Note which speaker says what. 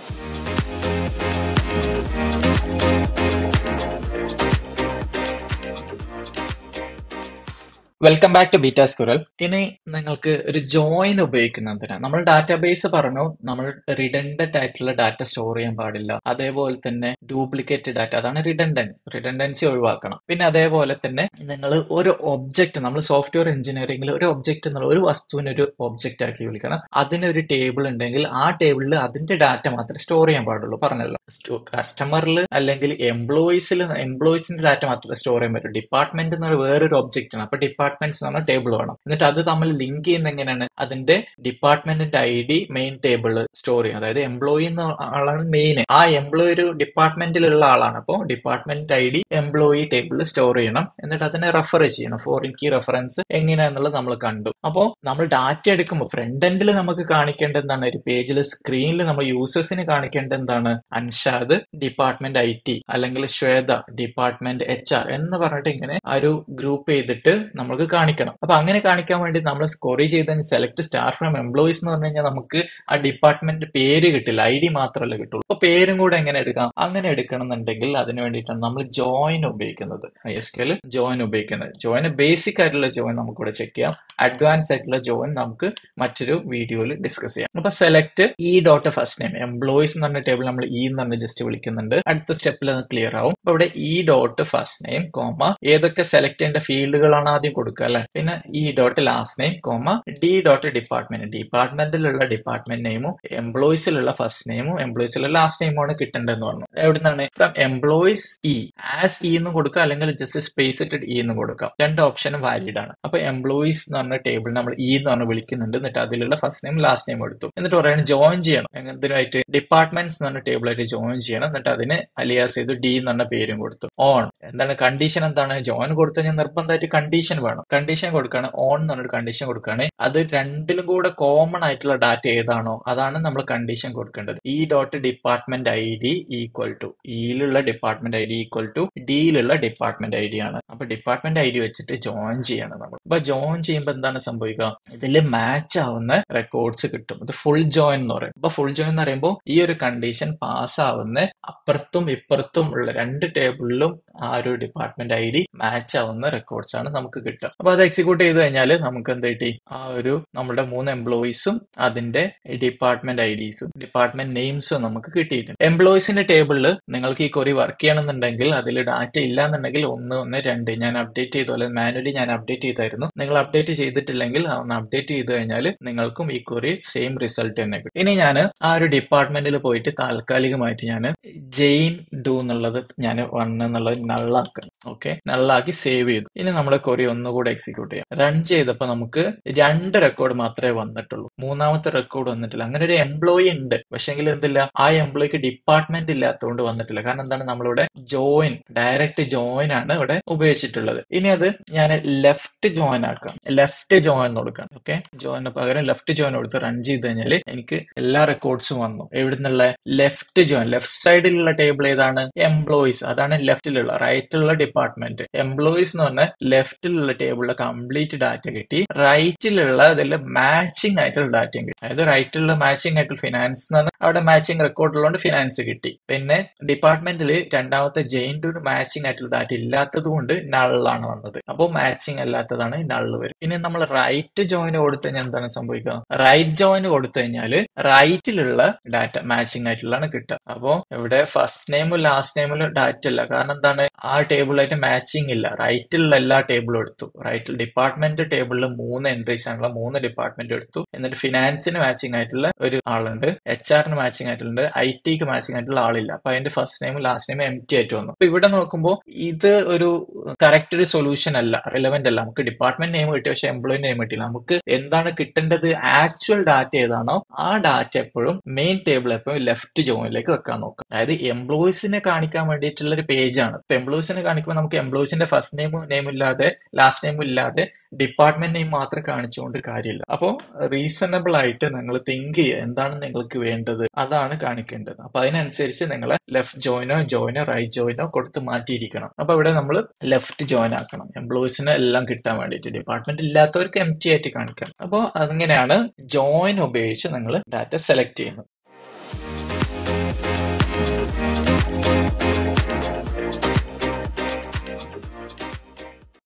Speaker 1: welcome back to ബീറ്റാ സ്കുരൽ ഇനി നിങ്ങൾക്ക് ഒരു ജോയിൻ ഉപയോഗിക്കുന്നതിനാണ് നമ്മൾ ഡാറ്റാബേസ് പറഞ്ഞു നമ്മൾ റിഡൻഡന്റ് ആയിട്ടുള്ള ഡാറ്റ സ്റ്റോർ ചെയ്യാൻ പാടില്ല അതേപോലെ തന്നെ ഡ്യൂപ്ലിക്കേറ്റ് ഡാറ്റ അതാണ് റിഡൻഡന്റ് റിഡൻഡൻസി ഒഴിവാക്കണം പിന്നെ അതേപോലെ തന്നെ നിങ്ങൾ ഒരു ഒബ്ജക്റ്റ് നമ്മൾ സോഫ്റ്റ്വെയർ എഞ്ചിനീയറിംഗിൽ ഒരു ഒബ്ജക്റ്റ് എന്നുള്ള ഒരു വസ്തുവിനെ ഒരു ഒബ്ജക്റ്റ് ആക്കി വിളിക്കണം അതിനൊരു ടേബിൾ ഉണ്ടെങ്കിൽ ആ ടേബിളിൽ അതിന്റെ ഡാറ്റ മാത്രമേ സ്റ്റോർ ചെയ്യാൻ പാടുള്ളൂ പറഞ്ഞല്ലോ കസ്റ്റമറിൽ അല്ലെങ്കിൽ എംപ്ലോയീസിൽ എംപ്ലോയീസിന്റെ ഡാറ്റ മാത്രമേ സ്റ്റോർ ചെയ്യാൻ പറ്റൂ ഡിപ്പാർട്ട്മെന്റ് എന്ന് പറയുന്നത് വേറൊരു ഒബ്ജക്റ്റ് ആണ് അപ്പൊ ഡിപ്പാർട്ട്മെന്റ്സ് എന്ന് പറഞ്ഞാൽ ടേബിൾ വേണം എന്നിട്ട് അത് തമ്മിൽ ലിങ്ക് ചെയ്യുന്ന എങ്ങനെയാണ് അതിന്റെ ഡിപ്പാർട്ട്മെന്റിന്റെ I D main table store ചെയ്യും അതായത് എംപ്ലോയി എന്ന ആളാണ് മെയിൻ ആ എംപ്ലോയി ഒരു ഡിപ്പാർട്ട്മെന്റിലുള്ള ആളാണ് അപ്പോൾ ഡിപ്പാർട്ട്മെന്റ് ഐ ഡി എംപ്ലോയി ടേബിളിൽ സ്റ്റോർ ചെയ്യണം എന്നിട്ട് അതിനെ റെഫർ ചെയ്യണം ഫോറിൻ കീ റെഫറൻസ് എങ്ങനെയാണെന്നുള്ളത് നമ്മൾ കണ്ടു അപ്പോൾ നമ്മൾ ഡാറ്റ എടുക്കുമ്പോൾ ഫ്രണ്ട് എൻഡിൽ നമുക്ക് കാണിക്കേണ്ട എന്താണ് ഒരു പേജിൽ സ്ക്രീനിൽ നമ്മൾ യൂസേഴ്സിന് കാണിക്കേണ്ട എന്താണ് അൻഷാദ് ഡിപ്പാർട്ട്മെന്റ് ഐ ടി അല്ലെങ്കിൽ ശ്വേത ഡിപ്പാർട്ട്മെന്റ് എച്ച് ആർ എന്ന് പറഞ്ഞിട്ട് ഇങ്ങനെ ആ ഒരു ഗ്രൂപ്പ് ചെയ്തിട്ട് നമുക്ക് കാണിക്കണം അപ്പൊ അങ്ങനെ കാണിക്കാൻ വേണ്ടി നമ്മൾ സ്കോറി ചെയ്ത സെലക്ട് സ്റ്റാർ ഫ്രം എംപ്ലോയീസ് എന്ന് പറഞ്ഞു കഴിഞ്ഞാൽ നമുക്ക് ആ ഡിപ്പാർട്ട്മെന്റ് പേര് കിട്ടില്ല ഐ ഡി മാത്രമല്ല കിട്ടുള്ളൂ അപ്പൊ പേരും കൂടെ എങ്ങനെ എടുക്കാം അങ്ങനെ എടുക്കണം എന്നുണ്ടെങ്കിൽ അതിന് വേണ്ടിയിട്ടാണ് നമ്മൾ ജോയിൻ ഉപയോഗിക്കുന്നത് ഐ എസ് കെയിൽ ജോയിൻ ഉപയോഗിക്കുന്നത് ജോയിൻ ബേസിക് ആയിട്ടുള്ള ജോയിൻ നമുക്ക് ഇവിടെ ചെക്ക് ചെയ്യാം അഡ്വാൻസ് ആയിട്ടുള്ള ജോയിൻ നമുക്ക് മറ്റൊരു വീഡിയോയിൽ ഡിസ്കസ് ചെയ്യാം അപ്പൊ select E dot first name employees എന്ന് പറഞ്ഞ ടേബിൾ നമ്മൾ ഇ എന്ന് പറഞ്ഞ് ജസ്റ്റ് വിളിക്കുന്നുണ്ട് അടുത്ത സ്റ്റെപ്പിൽ അത് ക്ലിയർ ആവും അപ്പൊ ഇവിടെ E dot first name comma ഏതൊക്കെ സെലക്ട് ചെയ്യേണ്ട ഫീൽഡുകളാണ് ആദ്യം കൊടുക്കുക അല്ലെ പിന്നെ E dot last name comma D dot department ഡിപ്പാർട്ട്മെന്റിലുള്ള ഡിപ്പാർട്ട്മെന്റ് നെയിമും എംപ്ലോയീസിലുള്ള ഫസ്റ്റ് നെയിമും എംപ്ലോയീസിലുള്ള ലാസ്റ്റ് നെയിമുമാണ് കിട്ടേണ്ടതെന്ന് പറഞ്ഞു എവിടുന്നാണ് from employees E as E എന്ന് കൊടുക്കുക അല്ലെങ്കിൽ ജസ്റ്റ് സ്പേസ് ഇട്ടിട്ട് ഇ എന്ന് കൊടുക്കാം രണ്ട് ഓപ്ഷനും വാലിഡ് ആണ് അപ്പൊ എംപ്ലോയീസ് എന്ന് പറഞ്ഞ ടേബിൾ നമ്മൾ ഇ എന്ന് പറഞ്ഞ് വിളിക്കുന്നുണ്ട് എന്നിട്ട് അതിലുള്ള ഫസ്റ്റ് നെയിം ലാസ്റ്റ് നെയിം എടുത്തു എന്നിട്ട് പറയുന്നത് ജോയിൻ ചെയ്യണം എന്തിനായിട്ട് ഡിപ്പാർട്ട്മെന്റ്സ് എന്ന് പറഞ്ഞ ടേബിളായിട്ട് ജോയിൻ ചെയ്യണം എന്നിട്ട് അതിന് അലിയാസ് ചെയ്തു ഡി എന്ന് പറഞ്ഞ പേരും കൊടുത്തു ഓൺ എന്താണ് കണ്ടീഷൻ എന്താണ് ജോയിൻ കൊടുത്തു കഴിഞ്ഞാൽ നിർബന്ധമായിട്ട് കണ്ടീഷൻ വേണം കണ്ടീഷൻ കൊടുക്കുകയാണ് ഓൺ എന്ന് പറഞ്ഞൊരു കണ്ടീഷൻ കൊടുക്കുകയാണ് അത് രണ്ടിലും കൂടെ കോമൺ ആയിട്ടുള്ള ഡാറ്റ ഏതാണോ അതാണ് നമ്മൾ കണ്ടീഷൻ കൊടുക്കേണ്ടത് E dot department I D equal to ഇയിലുള്ള department I D equal to ഡിയിലുള്ള ഡിപ്പാർട്ട്മെന്റ് ഐ ഡി ആണ് അപ്പൊ ഡിപ്പാർട്ട്മെന്റ് ഐ ഡി വെച്ചിട്ട് ജോയിൻ ചെയ്യണം നമ്മൾ അപ്പൊ ജോയിൻ ചെയ്യുമ്പോൾ എന്താണ് സംഭവിക്കുക ഇതിൽ മാച്ച് ആവുന്ന റെക്കോർഡ്സ് കിട്ടും ഇത് ഫുൾ ജോയിൻ എന്ന് പറയും അപ്പൊ ഫുൾ ജോയിൻ എന്ന് പറയുമ്പോൾ ഈ ഒരു കണ്ടീഷൻ പാസ് ആവുന്ന അപ്പുറത്തും ഇപ്പുറത്തും ഉള്ള രണ്ട് ടേബിളിലും ആ ഒരു ഡിപ്പാർട്ട്മെന്റ് ഐ ഡി മാച്ച് ആവുന്ന റെക്കോർഡ്സ് ആണ് നമുക്ക് കിട്ടുക അപ്പൊ അത് എക്സിക്യൂട്ട് ചെയ്ത് കഴിഞ്ഞാൽ നമുക്ക് എന്ത് കിട്ടി ആ ഒരു നമ്മുടെ മൂന്ന് എംപ്ലോയീസും അതിന്റെ ഡിപ്പാർട്ട്മെന്റ് ഐ ഡിസും ഡിപ്പാർട്ട്മെന്റ് നെയിംസും നമുക്ക് കിട്ടിയിട്ടുണ്ട് എംപ്ലോയീസിന്റെ ടേബിളിൽ നിങ്ങൾക്ക് ഈ കൊറി വർക്ക് ചെയ്യണമെന്നുണ്ടെങ്കിൽ അതിൽ ഡാറ്റ ഇല്ല എന്നുണ്ടെങ്കിൽ ഒന്ന് ഒന്ന് രണ്ട് ഞാൻ അപ്ഡേറ്റ് ചെയ്ത പോലെ മാനുവലി ഞാൻ അപ്ഡേറ്റ് ചെയ്തായിരുന്നു നിങ്ങൾ അപ്ഡേറ്റ് ചെയ്തിട്ടില്ലെങ്കിൽ ഒന്ന് അപ്ഡേറ്റ് ചെയ്ത് കഴിഞ്ഞാൽ നിങ്ങൾക്കും ഈ കൊറി സെയിം റിസൾട്ട് തന്നെ കിട്ടും ഇനി ഞാൻ ആ ഒരു ഡിപ്പാർട്ട്മെന്റിൽ പോയിട്ട് താൽക്കാലികമായിട്ട് ഞാൻ ജെയിൻ ഡു എന്നുള്ളത് ഞാൻ വൺ എന്നുള്ളത് നള്ളാക്കാം ഓക്കെ നള്ളാക്കി സേവ് ചെയ്തു ഇനി നമ്മുടെ കൊറി ഒന്നുകൂടെ എക്സിക്യൂട്ട് ചെയ്യാം റൺ ചെയ്തപ്പോൾ നമുക്ക് രണ്ട് റെക്കോർഡ് മാത്രമേ വന്നിട്ടുള്ളൂ മൂന്നാമത്തെ റെക്കോർഡ് വന്നിട്ടില്ല അങ്ങനെ ഒരു എംപ്ലോയി ഉണ്ട് പക്ഷെങ്കിൽ എന്തില്ല ആ എംപ്ലോയിക്ക് ഡിപ്പാർട്ട്മെന്റ് ഇല്ലാത്തതുകൊണ്ട് വന്നിട്ടില്ല കാരണം എന്താണ് നമ്മളിവിടെ ജോയിൻ ഡയറക്റ്റ് ജോയിൻ ആണ് ഇവിടെ ഉപയോഗിച്ചിട്ടുള്ളത് ഇനി അത് ഞാൻ ലെഫ്റ്റ് ജോയിൻ ആക്കാം ലെഫ്റ്റ് ജോയിൻ കൊടുക്കാം ഓക്കെ ജോയിന് പകരം ലെഫ്റ്റ് ജോയിൻ കൊടുത്ത് റൺ ചെയ്ത് കഴിഞ്ഞാൽ എനിക്ക് എല്ലാ റെക്കോർഡ്സും വന്നു എവിടുന്നുള്ള ലെഫ്റ്റ് ജോയിൻ ലെഫ്റ്റ് സൈഡിലുള്ള ടേബിൾ ഏതാണ് എംപ്ലോയീസ് അതാണ് ലെഫ്റ്റിലുള്ള റൈറ്റിലുള്ള ഡിപ്പാർട്ട്മെന്റ് എംപ്ലോയീസ് എന്ന് പറഞ്ഞാൽ ലെഫ്റ്റിലുള്ള ടേബിളിലെ കംപ്ലീറ്റ് ഡാറ്റ കിട്ടി റൈറ്റിലുള്ള അതിൽ മാച്ചിങ് ആയിട്ടുള്ള ഡാറ്റയും കിട്ടി അതായത് റൈറ്റിലുള്ള മാച്ചിങ് ആയിട്ടുള്ള ഫിനാൻസ് എന്ന് പറഞ്ഞാൽ അവിടെ മാച്ചിങ് റെക്കോർഡ് ഉള്ളതുകൊണ്ട് ഫിനാൻസ് കിട്ടി പിന്നെ ഡിപ്പാർട്ട്മെന്റിൽ രണ്ടാമത്തെ ജെയിൻ ടു മാച്ചിങ് ആയിട്ടുള്ള ഡാറ്റ ഇല്ലാത്തത് കൊണ്ട് നള്ളാണ് വന്നത് അപ്പോൾ മാച്ചിങ് അല്ലാത്തതാണ് നള്ള് വരും ഇനി നമ്മൾ റൈറ്റ് ജോയിൻ കൊടുത്തു കഴിഞ്ഞാൽ എന്താണ് സംഭവിക്കുക റൈറ്റ് ജോയിൻ കൊടുത്തു കഴിഞ്ഞാൽ റൈറ്റിലുള്ള ഡാറ്റ മാച്ചിങ് ആയിട്ടുള്ളതാണ് കിട്ടുക അപ്പോൾ ഇവിടെ ഫസ്റ്റ് നെയിമും ലാസ്റ്റ് നെയിമിലും ഡാറ്റ ഇല്ല കാരണം എന്താണ് ആ ടേബിളായിട്ട് മാച്ചിങ് ഇല്ല റൈറ്റിലുള്ള എല്ലാ ടേബിളും എടുത്തു റൈറ്റിൽ ഡിപ്പാർട്ട്മെന്റ് ടേബിളിൽ മൂന്ന് എൻട്രീസ് ആണുള്ള മൂന്ന് ഡിപ്പാർട്ട്മെന്റ് എടുത്തു എന്നിട്ട് ഫിനാൻസിന് മാച്ചിങ് ആയിട്ടുള്ള ഒരു ആളുണ്ട് എച്ച് ആറിന് മാച്ചിങ് ആയിട്ടുള്ള ഐ ടിക്ക് മാച്ചിങ് ആയിട്ടുള്ള ആളില്ല അപ്പൊ അതിന്റെ ഫസ്റ്റ് നെയിമും ലാസ്റ്റ് നെയിമും എം ടി ആയിട്ട് വന്നു അപ്പൊ ഇവിടെ നോക്കുമ്പോൾ ഇത് ഒരു കറക്റ്റ് ഒരു സൊല്യൂഷൻ അല്ല റിലവന്റ് അല്ല നമുക്ക് ഡിപ്പാർട്ട്മെന്റ് നെയിം കിട്ടി പക്ഷെ എംപ്ലോയി നെയിം കിട്ടില്ല നമുക്ക് എന്താണ് കിട്ടേണ്ടത് ആക്ച്വൽ ഡാറ്റ ഏതാണോ ആ ഡാറ്റ എപ്പോഴും മെയിൻ ടേബിൾ എപ്പോഴും ലെഫ്റ്റ് ജോയിനിലേക്ക് വെക്കാൻ നോക്കാം അതായത് എംപ്ലോയീസിനെ കാണിക്കാൻ വേണ്ടിയിട്ടുള്ള ഒരു പേജ് ആണ് ഇപ്പൊ എംപ്ലോയീസിനെ കാണിക്കുമ്പോൾ നമുക്ക് എംപ്ലോയീസിന്റെ ഫസ്റ്റ് നെയിം നെയിം ഇല്ലാതെ ലാസ്റ്റ് നെയിം ഇല്ലാതെ ഡിപ്പാർട്ട്മെന്റ് നെയിം മാത്രം കാണിച്ചുകൊണ്ട് കാര്യമില്ല അപ്പോൾ റീസണബിൾ ആയിട്ട് നിങ്ങൾ തിങ്ക് ചെയ്യുക എന്താണ് നിങ്ങൾക്ക് വേണ്ടത് അതാണ് കാണിക്കേണ്ടത് അപ്പൊ അതിനനുസരിച്ച് നിങ്ങൾ ലെഫ്റ്റ് ജോയിനോ ജോയിനോ റൈറ്റ് ജോയിനോ കൊടുത്ത് മാറ്റിയിരിക്കണം അപ്പൊ ഇവിടെ നമ്മൾ ലെഫ്റ്റ് ജോയിൻ ആക്കണം എംപ്ലോയീസിന് എല്ലാം കിട്ടാൻ വേണ്ടിയിട്ട് ഡിപ്പാർട്ട്മെന്റ് ഇല്ലാത്തവർക്ക് എം ടി ആയിട്ട് കാണിക്കണം അപ്പോൾ അങ്ങനെയാണ് ജോയിൻ ഉപയോഗിച്ച് നിങ്ങൾ ഡാറ്റ സെലക്ട് ചെയ്യുന്നത്